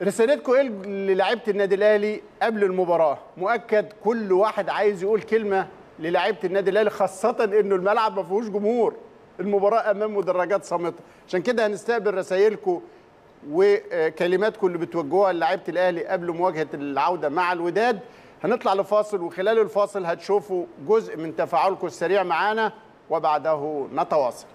رسالتكم ايه للاعيبه النادي الاهلي قبل المباراه مؤكد كل واحد عايز يقول كلمه للاعيبه النادي الاهلي خاصه انه الملعب ما فيهوش جمهور المباراه امام مدرجات صامته عشان كده هنستقبل رسائلكم وكلماتكم اللي بتوجهوها للاعيبه الاهلي قبل مواجهه العوده مع الوداد هنطلع لفاصل وخلال الفاصل هتشوفوا جزء من تفاعلكم السريع معانا وبعده نتواصل